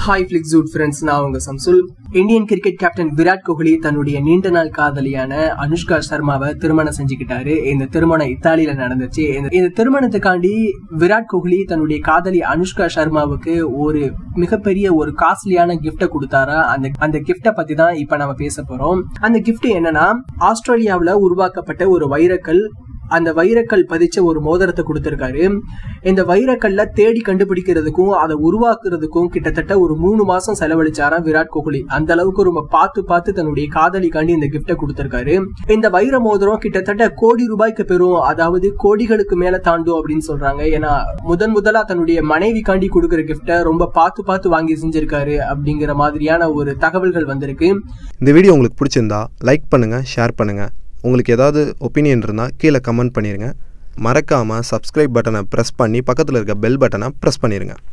hi ஃபிளிக்ஸூட் friends நான் உங்க சம்சுல் Indian cricket captain Virat Kohli தன்னுடைய நீண்ட நாள் காதலியான அனுஷ்கா சர்மாவை திருமணம் செஞ்சுக்கிட்டாரு இந்த திருமணம் இத்தாலியில நடந்துச்சு இந்த- இந்த திருமணத்துக்காண்டி விராட் கோஹ்லி தன்னுடைய காதலி அனுஷ்கா சர்மாவுக்கு ஒரு மிகப்பெரிய ஒரு காஸ்ட்லியான கிஃப்ட கொடுத்தாரா அந்த அந்த கிஃப்ட பத்தி தான் இப்ப நம்ம பேச போறோம் அந்த கிஃப்ட் என்னன்னா ஆஸ்திரேலியாவுல உருவாக்கப்பட்ட ஒரு வைரக்கல் அந்த வைரக்கல் பதிச்ச ஒரு மோதிரத்தை கொடுத்திருக்காரு இந்த வைரக்கல்ல தேடி கண்டுபிடிக்கிறதுக்கும் அதை உருவாக்குறதுக்கும் கிட்டத்தட்ட ஒரு மூணு மாசம் செலவழிச்சாராம் விராட் கோஹ்லி அந்த அளவுக்கு ரொம்ப பார்த்து பார்த்து தன்னுடைய காதலிக்காண்டி இந்த கிஃப்ட கொடுத்திருக்காரு இந்த வைர மோதிரம் கிட்டத்தட்ட கோடி ரூபாய்க்கு பெறும் அதாவது கோடிகளுக்கு மேல தாண்டும் அப்படின்னு சொல்றாங்க ஏன்னா முதன் முதலா தன்னுடைய மனைவிக்காண்டி கொடுக்கிற கிஃப்ட ரொம்ப பார்த்து பார்த்து வாங்கி செஞ்சிருக்காரு அப்படிங்கிற மாதிரியான ஒரு தகவல்கள் வந்திருக்கு இந்த வீடியோ உங்களுக்கு பிடிச்சிருந்தா லைக் பண்ணுங்கள் ஷேர் பண்ணுங்கள் உங்களுக்கு ஏதாவது ஒப்பீனியன் இருந்தால் கீழே கமெண்ட் பண்ணிடுங்க மறக்காமல் சப்ஸ்கிரைப் பட்டனை ப்ரெஸ் பண்ணி பக்கத்தில் இருக்க பெல் பட்டனை ப்ரெஸ் பண்ணிடுங்க